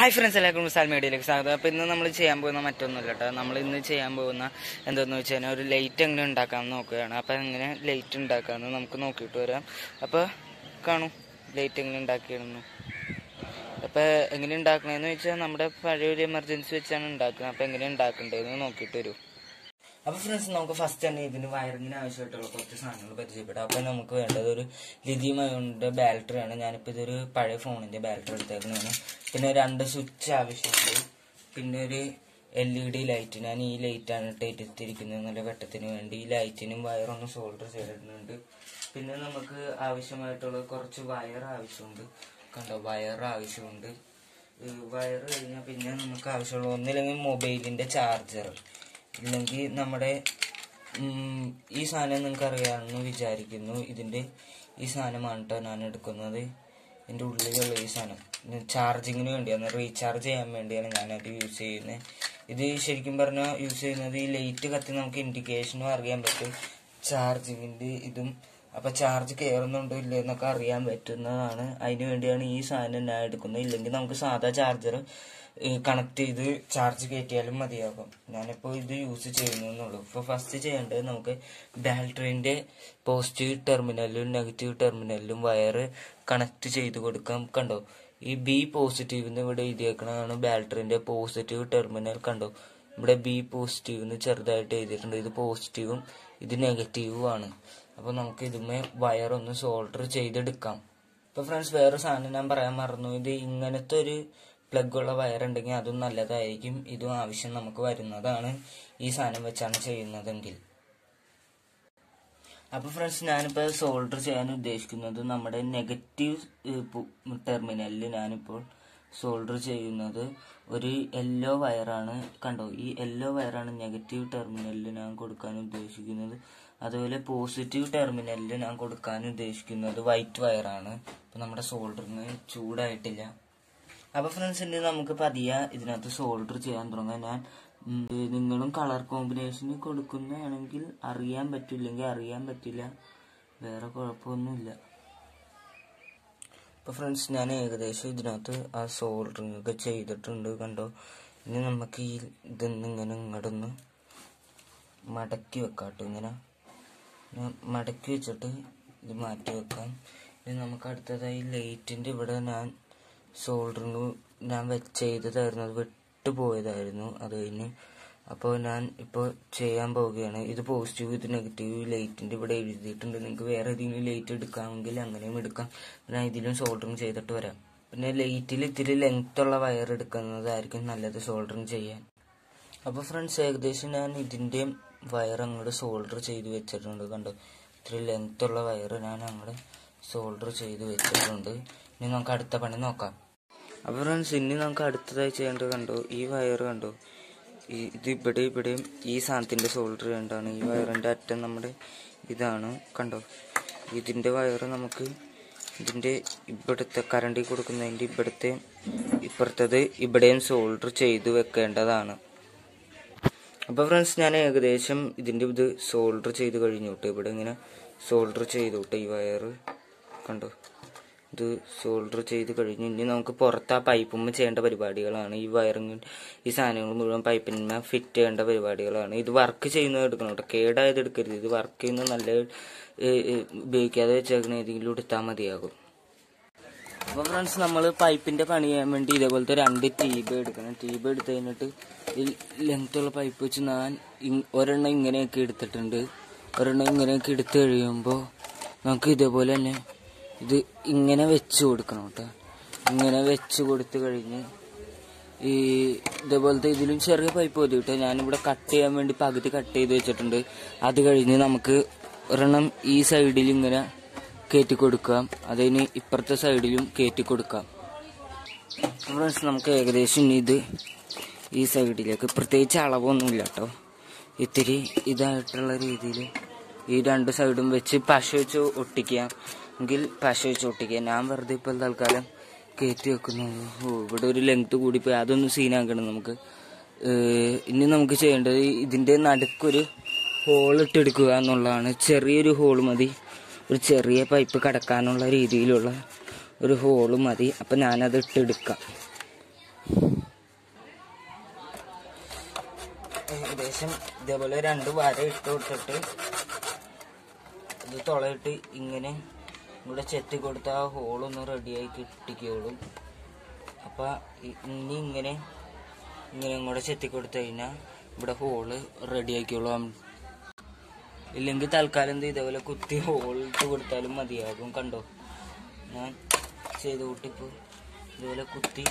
Hi friends എല്ലാവർക്കും മിസാൽ മീഡിയയിലേക്ക് സ്വാഗതം അപ്പോൾ ഇന്ന് നമ്മൾ ചെയ്യാൻ പോകുന്ന മറ്റൊന്നുമില്ല കേട്ടോ നമ്മൾ ഇന്ന് ചെയ്യാൻ പോകുന്ന എന്താണെന്ന് വെച്ച് കഴിഞ്ഞാൽ ഒരു ലൈറ്റ് എങ്ങനെ ഉണ്ടാക്കാമെന്ന് നോക്കുകയാണ് അപ്പോൾ എങ്ങനെ ലൈറ്റ് ഉണ്ടാക്കാമെന്ന് നമുക്ക് നോക്കിയിട്ട് വരാം അപ്പോൾ കാണൂ ലൈറ്റ് എങ്ങനെ ഉണ്ടാക്കിയിടുന്നു അപ്പോൾ എങ്ങനെ ഉണ്ടാക്കണമെന്ന് വെച്ചാൽ നമ്മുടെ പഴയ ഒരു എമർജൻസി വെച്ചാണ് ഉണ്ടാക്കുന്നത് അപ്പോൾ എങ്ങനെ ഉണ്ടാക്കേണ്ടതെന്ന് നോക്കിയിട്ട് വരൂ അപ്പൊ ഫ്രണ്ട്സ് നമുക്ക് ഫസ്റ്റ് തന്നെ ഇതിന് വയറിങ്ങിന് ആവശ്യമായിട്ടുള്ള കുറച്ച് സാധനങ്ങൾ പരിചയപ്പെടാം അപ്പൊ നമുക്ക് വേണ്ടത് ഒരു ലിഥിയം അയോണിന്റെ ബാറ്ററിയാണ് ഞാനിപ്പോ ഇതൊരു പഴയ ഫോണിന്റെ ബാറ്ററി എടുത്തേക്കുന്നതാണ് പിന്നെ രണ്ട് സ്വിച്ച് ആവശ്യമുണ്ട് പിന്നെ ഒരു എൽ ഇ ഡി ലൈറ്റ് ഞാൻ ഈ ലൈറ്റാണ് ഇട്ട് എടുത്തിരിക്കുന്നത് നല്ല വെട്ടത്തിന് വേണ്ടി ഈ ലൈറ്റിനും വയറൊന്ന് സോൾഡർ ചെയ്തിട്ടുണ്ട് പിന്നെ നമുക്ക് ആവശ്യമായിട്ടുള്ള കുറച്ച് വയർ ആവശ്യമുണ്ട് കണ്ടോ വയർ ആവശ്യമുണ്ട് വയർ കഴിഞ്ഞാൽ പിന്നെ നമുക്ക് ആവശ്യമുള്ള ഒന്നില്ലെങ്കിൽ മൊബൈലിന്റെ ചാർജർ ഇല്ലെങ്കിൽ നമ്മുടെ ഉം, ഈ സാധനം നിങ്ങൾക്ക് അറിയാമെന്ന് വിചാരിക്കുന്നു ഇതിന്റെ ഈ സാധനമാണ് കേട്ടോ ഞാൻ എടുക്കുന്നത് ഇതിന്റെ ഉള്ളിലുള്ള ഈ സാധനം ചാർജിങ്ങിന് വേണ്ടിയാണ് റീചാർജ് ചെയ്യാൻ വേണ്ടിയാണ് ഞാനത് യൂസ് ചെയ്യുന്നത് ഇത് ശരിക്കും പറഞ്ഞാൽ യൂസ് ചെയ്യുന്നത് ഈ ലൈറ്റ് കത്തി നമുക്ക് ഇൻഡിക്കേഷനും അറിയാൻ പറ്റും ചാർജിങ്ങിന്റെ ഇതും അപ്പൊ ചാർജ് കയറുന്നുണ്ടോ ഇല്ലേ എന്നൊക്കെ അറിയാൻ പറ്റുന്നതാണ് അതിന് വേണ്ടിയാണ് ഈ സാധനം ഞാൻ എടുക്കുന്നത് ഇല്ലെങ്കിൽ നമുക്ക് സാധാ ചാർജർ കണക്ട് ചെയ്ത് ചാർജ് കയറ്റിയാലും മതിയാകും ഞാനിപ്പോൾ ഇത് യൂസ് ചെയ്യുന്നുള്ളൂ ഇപ്പോൾ ഫസ്റ്റ് ചെയ്യേണ്ടത് നമുക്ക് ബാറ്ററിന്റെ പോസിറ്റീവ് ടെർമിനലിലും നെഗറ്റീവ് ടെർമിനലിലും വയറ് കണക്ട് ചെയ്ത് കൊടുക്കാം കണ്ടോ ഈ ബി പോസിറ്റീവ് എന്ന് ഇവിടെ എഴുതിയേക്കണതാണ് ബാറ്ററിന്റെ പോസിറ്റീവ് ടെർമിനൽ കണ്ടോ ഇവിടെ ബി പോസിറ്റീവ് എന്ന് ചെറുതായിട്ട് എഴുതിയിട്ടുണ്ട് ഇത് പോസിറ്റീവും ഇത് നെഗറ്റീവും ആണ് അപ്പോൾ നമുക്ക് ഇതുമേ വയർ ഒന്ന് സോൾഡർ ചെയ്തെടുക്കാം ഇപ്പൊ ഫ്രണ്ട്സ് വേറെ സാധനം ഞാൻ പറയാൻ മറന്നു ഇത് ഇങ്ങനത്തെ ഒരു പ്ലഗ് ഉള്ള വയർ ഉണ്ടെങ്കിൽ അതും നല്ലതായിരിക്കും ഇതും ആവശ്യം നമുക്ക് വരുന്നതാണ് ഈ സാധനം വെച്ചാണ് ചെയ്യുന്നതെങ്കിൽ അപ്പൊ ഫ്രണ്ട്സ് ഞാനിപ്പോൾ സോൾഡർ ചെയ്യാൻ ഉദ്ദേശിക്കുന്നത് നമ്മുടെ നെഗറ്റീവ് ടെർമിനലിൽ ഞാനിപ്പോൾ സോൾഡർ ചെയ്യുന്നത് ഒരു യെല്ലോ വയറാണ് കണ്ടോ ഈ യെല്ലോ വയറാണ് നെഗറ്റീവ് ടെർമിനലിൽ ഞാൻ കൊടുക്കാൻ ഉദ്ദേശിക്കുന്നത് അതുപോലെ പോസിറ്റീവ് ടെർമിനലിൽ ഞാൻ കൊടുക്കാൻ ഉദ്ദേശിക്കുന്നത് വൈറ്റ് വയറാണ് അപ്പൊ നമ്മുടെ സോൾഡറിന് ചൂടായിട്ടില്ല അപ്പൊ ഫ്രണ്ട്സ് ഇനി നമുക്ക് പതിയെ ഇതിനകത്ത് സോൾഡർ ചെയ്യാൻ തുടങ്ങാം ഞാൻ ഉം, നിങ്ങളും കളർ കോമ്പിനേഷന് കൊടുക്കുന്നതാണെങ്കിൽ അറിയാൻ പറ്റില്ലെങ്കിൽ അറിയാൻ പറ്റില്ല വേറെ കുഴപ്പമൊന്നുമില്ല ഇപ്പൊ ഫ്രണ്ട്സ് ഞാൻ ഏകദേശം ഇതിനകത്ത് ആ സോൾഡറിങ് ഒക്കെ ചെയ്തിട്ടുണ്ട് കണ്ടോ ഇനി നമുക്ക് ഈ ഇതൊന്ന് ഇങ്ങനെ ഇങ്ങോട്ടൊന്ന് മടക്കി വെക്കാം കേട്ടോ ഇങ്ങനെ ഇങ്ങനെ മടക്കി വെച്ചിട്ട് ഇത് മാറ്റി വെക്കാം ഇനി നമുക്ക് അടുത്തതായി ലൈറ്റിന്റെ ഇവിടെ ഞാൻ സോൾഡറിങ് ഞാൻ വെച്ച് ചെയ്തതായിരുന്നു അത് വിട്ടുപോയതായിരുന്നു അത് കഴിഞ്ഞ് അപ്പോൾ ഞാൻ ഇപ്പോൾ ചെയ്യാൻ പോവുകയാണ് ഇത് പോസിറ്റീവ് ഇത് നെഗറ്റീവ് ലൈറ്റിന്റെ ഇവിടെ എഴുതിയിട്ടുണ്ട് നിങ്ങൾക്ക് വേറെ ഏതെങ്കിലും ലൈറ്റ് എടുക്കാമെങ്കിൽ അങ്ങനെയും എടുക്കാം ഞാൻ ഇതിലും സോൾഡറിങ് ചെയ്തിട്ട് വരാം പിന്നെ ലൈറ്റിൽ ഇത്തിരി ലെങ്ത് ഉള്ള വയർ എടുക്കുന്നതായിരിക്കും നല്ലത് സോൾഡറിങ് ചെയ്യാൻ അപ്പോൾ ഫ്രണ്ട്സ് ഏകദേശം ഞാൻ ഇതിന്റെ വയർ അങ്ങോട്ട് സോൾഡർ ചെയ്ത് വെച്ചിട്ടുണ്ട് കണ്ടോ ഇത്തിരി ലെങ്ത് ഉള്ള വയർ ഞാൻ അങ്ങോട്ട് സോൾഡർ ചെയ്ത് വെച്ചിട്ടുണ്ട് ഇനി നമുക്ക് അടുത്ത പണി നോക്കാം അപ്പോൾ ഫ്രണ്ട്സ് ഇനി നമുക്ക് അടുത്തതായി ചെയ്യേണ്ടത് കണ്ടോ ഈ വയർ കണ്ടോ ഈ ഇത് ഇവിടെ ഇവിടെയും ഈ സാധനത്തിന്റെ സോൾഡർ ചെയ്യേണ്ടതാണ് ഈ വയറിന്റെ അറ്റം നമ്മുടെ ഇതാണ് കണ്ടോ ഇതിന്റെ വയർ നമുക്ക് ഇതിന്റെ ഇവിടുത്തെ കറണ്ടി കൊടുക്കുന്നതിന്റെ ഇവിടുത്തെ ഇപ്പുറത്തത് ഇവിടെയും സോൾഡർ ചെയ്ത് വെക്കേണ്ടതാണ് അപ്പൊ ഫ്രണ്ട്സ് ഞാൻ ഏകദേശം ഇതിന്റെ ഇത് സോൾഡർ ചെയ്ത് കഴിഞ്ഞു കേട്ടോ ഇവിടെ ഇങ്ങനെ സോൾഡർ ചെയ്തു കേട്ടോ ഈ വയർ കണ്ടോ ഇത് സോൾഡർ ചെയ്ത് കഴിഞ്ഞു ഇനി നമുക്ക് പുറത്ത് ആ പൈപ്പുമ്മ ചെയ്യേണ്ട പരിപാടികളാണ് ഈ വയറിങ് ഈ സാധനങ്ങൾ മുഴുവൻ പൈപ്പിന്മ ഫിറ്റ് ചെയ്യേണ്ട പരിപാടികളാണ് ഇത് വർക്ക് ചെയ്യുന്നത് എടുക്കണം കേട്ടോ കേടായത് എടുക്കരുത് ഇത് വർക്ക് ചെയ്യുന്നത് നല്ല ഏ, ഏ, ഉപയോഗിക്കാതെ വെച്ചേക്കണ ഏതെങ്കിലും എടുത്താൽ മതിയാകും അപ്പൊ ഫ്രണ്ട്സ് നമ്മൾ പൈപ്പിന്റെ പണി ചെയ്യാൻ വേണ്ടി ഇതേപോലത്തെ രണ്ട് ട്യൂബ് എടുക്കണം ട്യൂബ് എടുത്ത് കഴിഞ്ഞിട്ട് ഈ ലെങ്ത് ഉള്ള പൈപ്പ് വെച്ച് ഞാൻ ഇ- ഒരെണ്ണം ഇങ്ങനെയൊക്കെ എടുത്തിട്ടുണ്ട് ഒരെണ്ണം ഇങ്ങനെയൊക്കെ എടുത്തു കഴിയുമ്പോൾ നമുക്ക് ഇതേപോലെ തന്നെ ഇത് ഇങ്ങനെ വെച്ച് കൊടുക്കണം കേട്ടോ ഇങ്ങനെ വെച്ച് കൊടുത്തു കഴിഞ്ഞ് ഈ ഇതേപോലത്തെ ഇതിലും ചെറിയ പൈപ്പ് മതി കേട്ടോ ഞാനിവിടെ കട്ട് ചെയ്യാൻ വേണ്ടി പകുതി കട്ട് ചെയ്ത് വെച്ചിട്ടുണ്ട് അത് കഴിഞ്ഞ് നമുക്ക് ഒരെണ്ണം ഈ സൈഡിൽ ഇങ്ങനെ കയറ്റി കൊടുക്കാം അതിന് ഇപ്പുറത്തെ സൈഡിലും കയറ്റി കൊടുക്കാം ഫ്രണ്ട്സ് നമുക്ക് ഏകദേശം ഇനി ഇത് ഈ സൈഡിലേക്ക് പ്രത്യേകിച്ച് അളവൊന്നുമില്ല കേട്ടോ ഇത്തിരി ഇതായിട്ടുള്ള രീതിയിൽ ഈ രണ്ട് സൈഡും വെച്ച് പശ വെച്ച് ഒട്ടിക്കാം എങ്കിൽ പശ വെച്ച് ഒട്ടിക്കാം ഞാൻ വെറുതെ ഇപ്പോൾ തൽക്കാലം കയറ്റി വെക്കുന്നു ഓ ഇവിടെ ഒരു ലെങ്ത് കൂടിപ്പോയി അതൊന്ന് സീനാക്കണം നമുക്ക് ഏഹ് ഇനി നമുക്ക് ചെയ്യേണ്ടത് ഇതിന്റെ നടുക്കൊരു ഹോൾ ഇട്ടെടുക്കുക എന്നുള്ളതാണ് ചെറിയൊരു ഹോൾ മതി ഒരു ചെറിയ പൈപ്പ് കടക്കാനുള്ള രീതിയിലുള്ള ഒരു ഹോള് മതി അപ്പം ഞാനത് ഇട്ടെടുക്കാം ഏകദേശം ഇതേപോലെ രണ്ട് വര ഇട്ട് കൊടുത്തിട്ട് ഇത് തുളയിട്ട് ഇങ്ങനെ ഇവിടെ ചെത്തി കൊടുത്ത ആ ഹോളൊന്ന് റെഡിയായി കിട്ടിക്കോളും അപ്പൊ ഇ- ഇനി ഇങ്ങനെ ഇങ്ങനെ കൂടെ ചെത്തി കൊടുത്തു കഴിഞ്ഞാൽ ഇവിടെ ഹോള് റെഡി ആക്കിയോളും ഇല്ലെങ്കിൽ തൽക്കാലം എന്ത് ഇതേപോലെ കുത്തി ഹോളിട്ട് കൊടുത്താലും മതിയാകും കണ്ടോ ഞാൻ ചെയ്ത് കൂട്ടിപ്പോ ഇതുപോലെ കുത്തി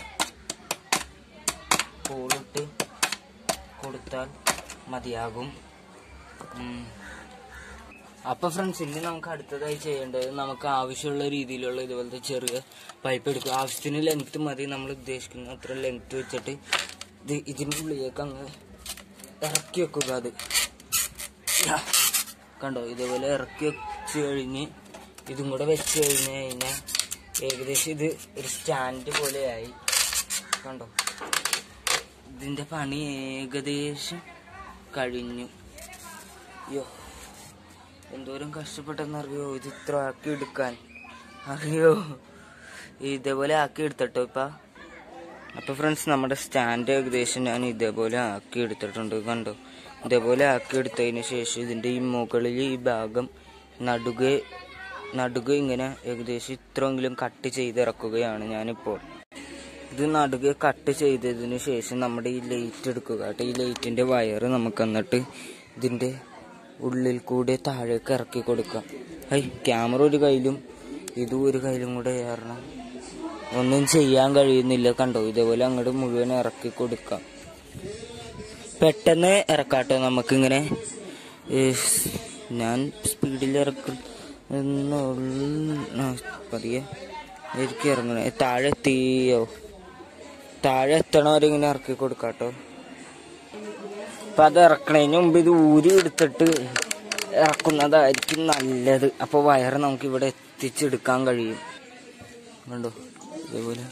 ഹോളിട്ട് കൊടുത്താൽ മതിയാകും ഉം. അപ്പൊ ഫ്രണ്ട്സ് ഇനി നമുക്ക് അടുത്തതായി ചെയ്യേണ്ടത് നമുക്ക് ആവശ്യമുള്ള രീതിയിലുള്ള ഇതുപോലത്തെ ചെറിയ പൈപ്പ് എടുക്കുക ആവശ്യത്തിന് ലെങ്ത് മതി നമ്മൾ ഉദ്ദേശിക്കുന്ന അത്ര ലെങ്ത് വെച്ചിട്ട് ഇത് ഇതിൻ്റെ ഉള്ളിലേക്ക് അങ്ങ് ഇറക്കി വെക്കുക അത് യാ. കണ്ടോ ഇതേപോലെ ഇറക്കി വെച്ച് കഴിഞ്ഞ് ഇതും കൂടെ വെച്ച് കഴിഞ്ഞ് കഴിഞ്ഞാൽ ഏകദേശം ഇത് ഒരു സ്റ്റാൻഡ് പോലെയായി കണ്ടോ ഇതിന്റെ പണി ഏകദേശം കഴിഞ്ഞു അയ്യോ എന്തോരം കഷ്ടപ്പെട്ടെന്നറിയോ ഇത് ഇത്ര ആക്കി എടുക്കാൻ അറിയോ ഇതേപോലെ ആക്കി എടുത്തട്ടോ ഇപ്പ അപ്പൊ ഫ്രണ്ട്സ് നമ്മുടെ സ്റ്റാൻഡ് ഏകദേശം ഞാൻ ഇതേപോലെ ആക്കി എടുത്തിട്ടുണ്ട് കണ്ടോ ഇതേപോലെ ആക്കി എടുത്തതിന് ശേഷം ഇതിന്റെ ഈ മുകളിൽ ഈ ഭാഗം നടുകെ നടുക ഇങ്ങനെ ഏകദേശം ഇത്രയെങ്കിലും കട്ട് ചെയ്തിറക്കുകയാണ് ഞാനിപ്പോൾ ഇത് നടുകെ കട്ട് ചെയ്തതിന് ശേഷം നമ്മുടെ ഈ ലൈറ്റ് എടുക്കുക കേട്ടോ ഈ ലൈറ്റിന്റെ വയറ് നമുക്ക് എന്നിട്ട് ഇതിന്റെ ഉള്ളിൽ കൂടെ താഴേക്ക് ഇറക്കി കൊടുക്കാം ഹൈ ക്യാമറ ഒരു കയ്യിലും ഇതും ഒരു കയ്യിലും കൂടെ ഏറണം ഒന്നും ചെയ്യാൻ കഴിയുന്നില്ല കണ്ടോ ഇതേപോലെ അങ്ങോട്ട് മുഴുവൻ ഇറക്കി കൊടുക്കാം പെട്ടെന്ന് ഇറക്കാട്ടോ നമുക്കിങ്ങനെ ഏ, ഞാൻ സ്പീഡിൽ ഇറക്കും എന്നുള്ള പതിയെ എനിക്ക് ഇറങ്ങണേ താഴെ എത്തിയോ താഴെ എത്തണവരെ ഇങ്ങനെ ഇറക്കി കൊടുക്കാട്ടോ അപ്പൊ അത് ഇറക്കണതിന് മുമ്പ് ഇത് ഊരി എടുത്തിട്ട് ഇറക്കുന്നതായിരിക്കും നല്ലത് അപ്പൊ വയറ് നമുക്ക് ഇവിടെ എത്തിച്ചെടുക്കാൻ കഴിയും കണ്ടോ ഇതേപോലെ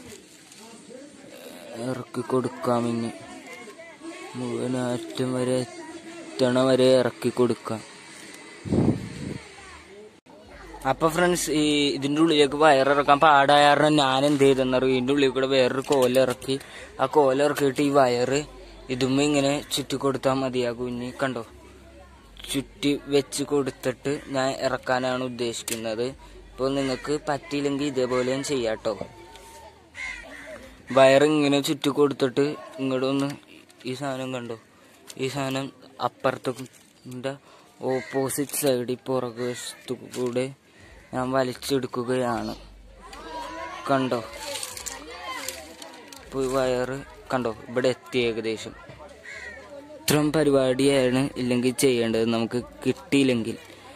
ഇറക്കി കൊടുക്കാം ഇനി മുഴുവൻ അറ്റം വരെ എത്തണ വരെ ഇറക്കി കൊടുക്കാം അപ്പൊ ഫ്രണ്ട്സ് ഈ ഇതിന്റെ ഉള്ളിലേക്ക് വയറിറക്കാൻ പാടായ കാരണം ഞാൻ എന്ത് ചെയ്തെന്നറിയും ഇതിന്റെ ഉള്ളിൽ കൂടെ വേറൊരു കോല ഇറക്കി ആ കോല ഇറക്കിയിട്ട് ഈ വയറ് ഇതുമ്മ ഇങ്ങനെ ചുറ്റി കൊടുത്താൽ മതിയാകും ഇനി കണ്ടോ ചുറ്റി വെച്ച് കൊടുത്തിട്ട് ഞാൻ ഇറക്കാനാണ് ഉദ്ദേശിക്കുന്നത് ഇപ്പോൾ നിങ്ങൾക്ക് പറ്റിയില്ലെങ്കിൽ ഇതേപോലെയും ചെയ്യാട്ടോ വയർ ഇങ്ങനെ ചുറ്റി കൊടുത്തിട്ട് ഇങ്ങോട്ടൊന്ന് ഈ സാധനം കണ്ടോ ഈ സാധനം അപ്പുറത്തെ ഓപ്പോസിറ്റ് സൈഡിൽ പുറകു വശത്തു കൂടെ ഞാൻ വലിച്ചെടുക്കുകയാണ് കണ്ടോ ഇപ്പോൾ ഈ വയറ് കണ്ടോ ഇവിടെ എത്തി ഏകദേശം ഇത്രയും പരിപാടിയാണ് ഇല്ലെങ്കിൽ ചെയ്യേണ്ടത് നമുക്ക് കിട്ടിയില്ലെങ്കിൽ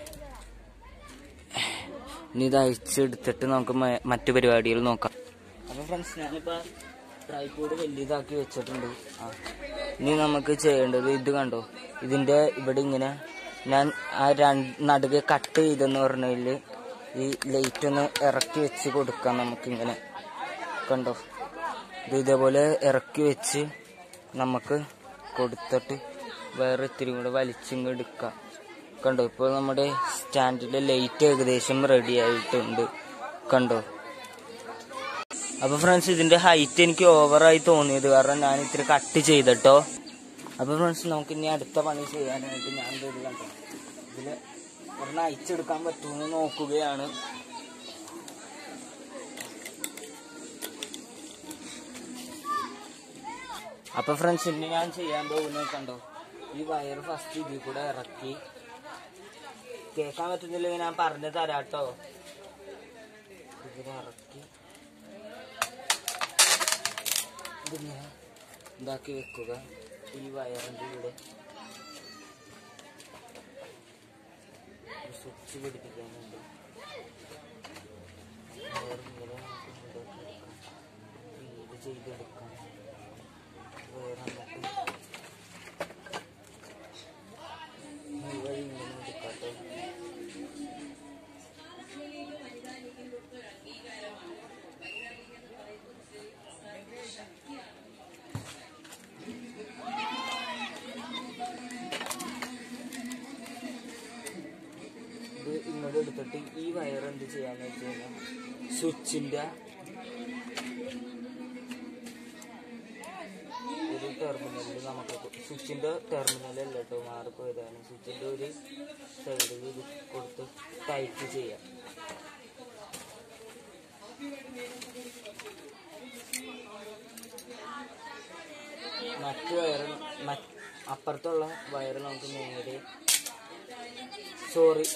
ഇനി ഇത് അയച്ചെടുത്തിട്ട് നമുക്ക് മ- മറ്റു പരിപാടികൾ നോക്കാം അപ്പൊ ഫ്രണ്ട്സ് ഞാനിപ്പോ ട്രൈപോഡ് വലിയതാക്കി വെച്ചിട്ടുണ്ട് ആ ഇനി നമുക്ക് ചെയ്യേണ്ടത് ഇത് കണ്ടോ ഇതിന്റെ ഇവിടെ ഇങ്ങനെ ഞാൻ ആ രണ്ട് നടുകെ കട്ട് ചെയ്തെന്ന് പറഞ്ഞതില് ഈ ലൈറ്റ് ഒന്ന് ഇറക്കി വെച്ച് കൊടുക്കാം നമുക്കിങ്ങനെ കണ്ടോ ഇത് ഇതേപോലെ ഇറക്കി വെച്ച് നമുക്ക് കൊടുത്തിട്ട് വേറെ ഇത്തിരി കൂടെ വലിച്ചിങ്ങ് എടുക്കാം കണ്ടോ ഇപ്പോൾ നമ്മുടെ സ്റ്റാൻഡിലെ ലൈറ്റ് ഏകദേശം റെഡി ആയിട്ടുണ്ട് കണ്ടോ അപ്പൊ ഫ്രണ്ട്സ് ഇതിന്റെ ഹൈറ്റ് എനിക്ക് ഓവറായി തോന്നിയത് കാരണം ഞാൻ ഇത്തിരി കട്ട് ചെയ്തിട്ടോ അപ്പൊ ഫ്രണ്ട്സ് നമുക്ക് ഇനി അടുത്ത പണി ചെയ്യാനായിട്ട് ഞാൻ ഇത് കണ്ടോ ഇതില് ഒരെണ്ണം അയച്ചെടുക്കാൻ പറ്റുമെന്ന് നോക്കുകയാണ് അപ്പൊ ഫ്രണ്ട്സ് ഇനി ഞാൻ ചെയ്യാൻ പോകുന്നത് കണ്ടോ ഈ വയർ ഫസ്റ്റ് ഇതിൽ കൂടെ ഇറക്കി കേൾക്കാൻ പറ്റുന്നില്ലെങ്കിൽ ഞാൻ പറഞ്ഞു തരാട്ടോ ഇതിനെ ഇറക്കി ഇതിങ്ങനെ ഇതാക്കി വെക്കുക ഈ വയറിന്റെ കൂടെ സ്വിച്ച് പിടിപ്പിക്കാനുണ്ട് വയറിങ്ങനെ നമുക്ക് ഇതാക്കി വെക്കാം ഫീഡ് ചെയ്തെടുക്കാം വേറെ നമുക്ക് ഈ വഴി ഇങ്ങനെ എടുക്കാട്ടോ ഇത് ഇങ്ങോട്ട് എടുത്തിട്ട് ഈ വയർ എന്ത് ചെയ്യാന്ന് വെച്ച് കഴിഞ്ഞാൽ സ്വിച്ചിന്റെ ഒരു ടെർമിനലിൽ നമുക്ക് സ്വിച്ചിൻ്റെ ടെർമിനലല്ല കേട്ടോ മാറിപ്പോയതാണ് സ്വിച്ചിൻ്റെ ഒരു സൈഡിൽ ഇത് കൊടുത്ത് ടൈറ്റ് ചെയ്യാം മറ്റ് വയറ് മറ്റ് അപ്പുറത്തുള്ള വയറ് നമുക്ക് നേരെ സോറി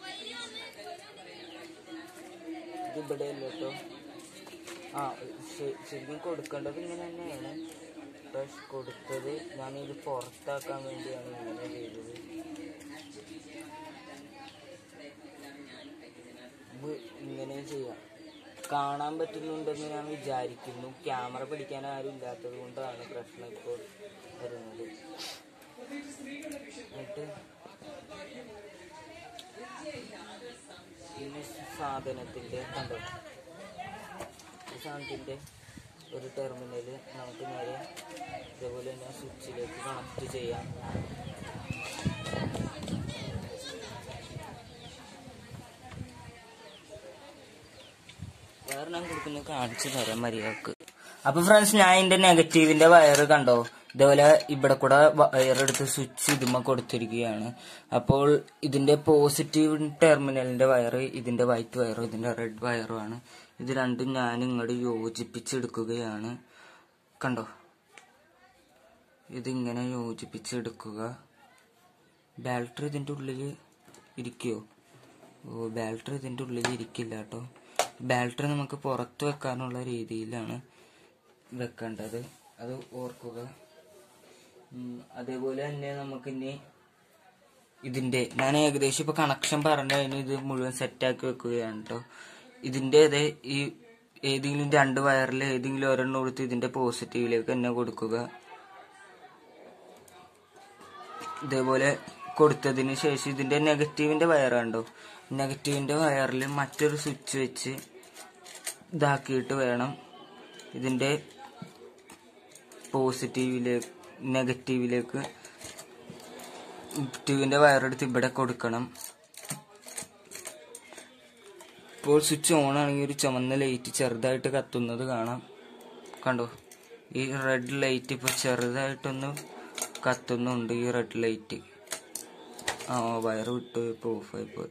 ഇത് ഇവിടെ അല്ല കേട്ടോ ആ ശ- ശരിക്കും കൊടുക്കേണ്ടത് ഇങ്ങനെ തന്നെയാണ് പക്ഷെ കൊടുത്തത് ഞാനിത് പുറത്താക്കാൻ വേണ്ടിയാണ് ഇങ്ങനെ ചെയ്തത് ഇത് ഇങ്ങനെ ചെയ്യാം കാണാൻ പറ്റുന്നുണ്ടെന്ന് ഞാൻ വിചാരിക്കുന്നു ക്യാമറ പിടിക്കാൻ ആരും ഇല്ലാത്തത് കൊണ്ടാണ് പ്രശ്നം ഇപ്പോൾ വരുന്നത് എന്നിട്ട് ഈ സാധനത്തിൻ്റെ കണ്ടോ ഈ സാധനത്തിൻ്റെ ഒരു ടെർമിനൽ നമുക്ക് നേരെ ഇതേപോലെ തന്നെ സ്വിച്ചിലേക്ക് കണക്ട് ചെയ്യാം വേറെ ഞാൻ കൊടുക്കുന്നത് കാണിച്ചു തരാം മര്യാദക്ക് അപ്പൊ ഫ്രണ്ട്സ് ഞാൻ ഇതിന്റെ നെഗറ്റീവിന്റെ വയറ് കണ്ടോ ഇതേപോലെ ഇവിടെ കൂടെ വയറെടുത്ത് സ്വിച്ച് ഇതുമ്മ കൊടുത്തിരിക്കുകയാണ് അപ്പോൾ ഇതിന്റെ പോസിറ്റീവ് ടെർമിനലിന്റെ വയറ് ഇതിന്റെ വൈറ്റ് വയറും ഇതിന്റെ റെഡ് വയറുമാണ് ഇത് രണ്ടും ഞാൻ ഇങ്ങോട്ട് യോജിപ്പിച്ചെടുക്കുകയാണ് കണ്ടോ ഇതിങ്ങനെ യോജിപ്പിച്ചെടുക്കുക ബാറ്ററി ഇതിന്റെ ഉള്ളിൽ ഇരിക്കുവോ ഓ ബാറ്ററി ഇതിന്റെ ഉള്ളിൽ ഇരിക്കില്ല കേട്ടോ ബാറ്ററി നമുക്ക് പുറത്ത് വെക്കാനുള്ള രീതിയിലാണ് വെക്കേണ്ടത് അത് ഓർക്കുക ഉം, അതേപോലെ തന്നെ നമുക്ക് ഇനി ഇതിന്റെ ഞാൻ ഏകദേശം ഇപ്പൊ കണക്ഷൻ പറഞ്ഞു കഴിഞ്ഞ് ഇത് മുഴുവൻ സെറ്റാക്കി വെക്കുകയാണ് കേട്ടോ ഇതിന്റെ അതെ ഈ ഏതെങ്കിലും രണ്ട് വയറിൽ ഏതെങ്കിലും ഒരെണ്ണം കൊടുത്ത് ഇതിന്റെ പോസിറ്റീവിലേക്ക് തന്നെ കൊടുക്കുക ഇതേപോലെ കൊടുത്തതിന് ശേഷം ഇതിന്റെ നെഗറ്റീവിന്റെ വയർ കണ്ടോ നെഗറ്റീവിന്റെ വയറിൽ മറ്റൊരു സ്വിച്ച് വെച്ച് ഇതാക്കിയിട്ട് വേണം ഇതിന്റെ പോസിറ്റീവിലേക്ക് നെഗറ്റീവിലേക്ക് നെഗറ്റീവിന്റെ വയറെടുത്ത് ഇവിടെ കൊടുക്കണം ഇപ്പോൾ സ്വിച്ച് ഓൺ ആണെങ്കിൽ ഒരു ചുമന്ന ലൈറ്റ് ചെറുതായിട്ട് കത്തുന്നത് കാണാം കണ്ടോ ഈ റെഡ് ലൈറ്റ് ഇപ്പോൾ ചെറുതായിട്ടൊന്ന് കത്തുന്നുണ്ട് ഈ റെഡ് ലൈറ്റ് ആ വയറ് വിട്ട് ഇപ്പോൾ ഓഫായി പോയി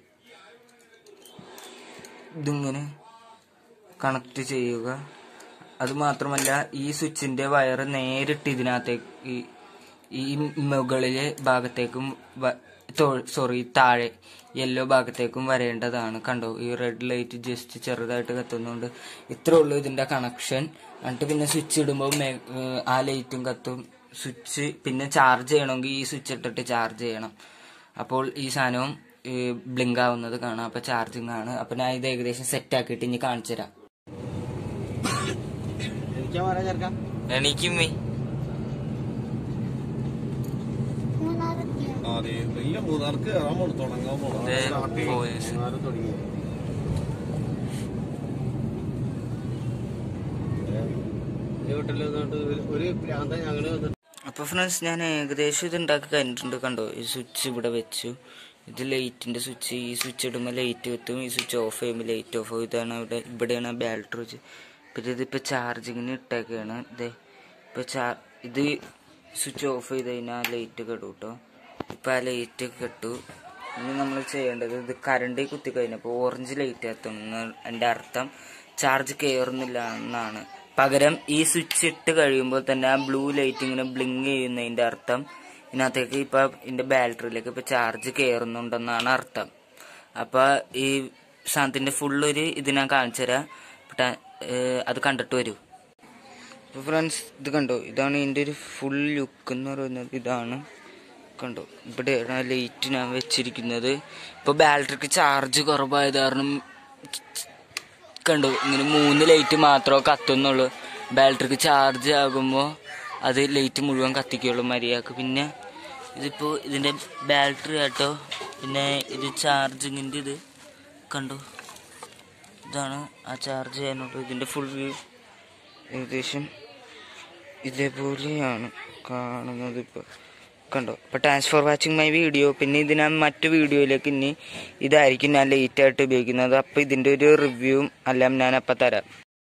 ഇതിങ്ങനെ കണക്ട് ചെയ്യുക അത് മാത്രമല്ല ഈ സ്വിച്ചിന്റെ വയറ് നേരിട്ട് ഇതിനകത്തേക്ക് ഈ- ഈ മുകളിലെ ഭാഗത്തേക്കും സോറി താഴെ യെല്ലോ ഭാഗത്തേക്കും വരേണ്ടതാണ് കണ്ടോ ഈ റെഡ് ലൈറ്റ് ജസ്റ്റ് ചെറുതായിട്ട് കത്തുന്നുണ്ട് ഇത്രേ ഉള്ളൂ ഇതിന്റെ കണക്ഷൻ എന്നിട്ട് പിന്നെ സ്വിച്ച് ഇടുമ്പോൾ മേ- ഏഹ് ആ ലൈറ്റും കത്തും സ്വിച്ച് പിന്നെ ചാർജ് ചെയ്യണമെങ്കിൽ ഈ സ്വിച്ച് ഇട്ടിട്ട് ചാർജ് ചെയ്യണം അപ്പോൾ ഈ സാധനവും ബ്ലിങ്ക് ആവുന്നത് കാണാം അപ്പൊ ചാർജിങ് ആണ് അപ്പൊ ഞാൻ ഇത് ഏകദേശം സെറ്റ് ആക്കിയിട്ട് ഇനി കാണിച്ചു തരാം എനിക്കാ പറയാ ചേർക്കാം എണീക്കുമ്മേ അതെ ഇല്ല മൂന്നാർക്ക് കയറാൻ പോണു തുടങ്ങാൻ പോണു ദേ, Start ചെയ്യും. boys. മൂന്നാറ് തുടങ്ങി ഒരു പ്രാന്ത ഞങ്ങള് വന്നിട്ട് അപ്പൊ ഫ്രണ്ട്സ് ഞാൻ ഏകദേശം ഇത് ഉണ്ടാക്കി കഴിഞ്ഞിട്ടുണ്ട് കണ്ടോ ഈ സ്വിച്ച് ഇവിടെ വെച്ചു ഇത് ലൈറ്റിന്റെ സ്വിച്ച് ഈ സ്വിച്ച് ഇടുമ്പോൾ ലൈറ്റ് കത്തും ഈ സ്വിച്ച് ഓഫ് ചെയ്യുമ്പോൾ ലൈറ്റ് ഓഫ് ആവും ഇതാണ് ഇവിടെ ഇവിടെയാണ് ബാറ്ററി വെച്ച് പിന്നെ ഇതിപ്പോ ചാർജിങ്ങിന് ഇട്ടേക്കാണ് ഇതേ ഇപ്പൊ ചാർ ഇത് സ്വിച്ച് ഓഫ് ചെയ്ത് കഴിഞ്ഞാൽ ലൈറ്റ് കെടും കേട്ടോ ഇപ്പൊ ആ ലൈറ്റ് കെട്ടു ഇനി നമ്മൾ ചെയ്യേണ്ടത് ഇത് കറണ്ട് കുത്തി കഴിഞ്ഞപ്പോൾ ഓറഞ്ച് ലൈറ്റ് കത്തുന്നു എൻ്റെ അർത്ഥം ചാർജ് കയറുന്നില്ല എന്നാണ് പകരം ഈ സ്വിച്ച് ഇട്ട് കഴിയുമ്പോൾ തന്നെ ആ ബ്ലൂ ലൈറ്റ് ഇങ്ങനെ ബ്ലിങ്ക് ചെയ്യുന്നതിന്റെ അർത്ഥം ഇതിനകത്തേക്ക് ഇപ്പൊ ഇതിന്റെ ബാറ്ററിയിലേക്ക് ഇപ്പൊ ചാർജ് കയറുന്നുണ്ടെന്നാണ് അർത്ഥം അപ്പൊ ഈ സാധനത്തിന്റെ ഫുൾ ഒരു ഇത് ഞാൻ കാണിച്ചു തരാം ട്ട- ഏഹ് അത് കണ്ടിട്ട് വരൂ അപ്പൊ ഫ്രണ്ട്സ് ഇത് കണ്ടോ ഇതാണ് ഇതിന്റെ ഒരു ഫുൾ ലുക്ക് എന്ന് പറയുന്നത് ഇതാണ് കണ്ടോ ഇവിടെയാണ് ലൈറ്റ് ഞാൻ വെച്ചിരിക്കുന്നത് ഇപ്പൊ ബാറ്ററിക്ക് ചാർജ് കുറവായത് കാരണം കണ്ടു ഇങ്ങനെ മൂന്ന് ലൈറ്റ് മാത്രമേ കത്തുന്നുള്ളൂ ബാറ്ററിക്ക് ചാർജ് ആകുമ്പോൾ അത് ലൈറ്റ് മുഴുവൻ കത്തിക്കുള്ളൂ മര്യാദക്ക് പിന്നെ ഇതിപ്പോൾ ഇതിൻ്റെ ബാറ്ററി ആട്ടോ പിന്നെ ഇത് ചാർജിങ്ങിൻ്റെ ഇത് കണ്ടു ഇതാണ് ആ ചാർജ് ചെയ്യാനുള്ളത് ഇതിൻ്റെ ഫുൾ വ്യൂ ഏകദേശം ഇതേപോലെയാണ് കാണുന്നത് ഇപ്പോൾ കണ്ടോ അപ്പോൾ thanks for watching my video പിന്നെ ഇത് ഞാൻ മറ്റു വീഡിയോയിലേക്ക് ഇനി ഇതായിരിക്കും ഞാൻ ലേറ്റ് ആയിട്ട് ഉപയോഗിക്കുന്നത് അപ്പോൾ ഇതിൻ്റെ ഒരു റിവ്യൂവും എല്ലാം ഞാൻ അപ്പം തരാം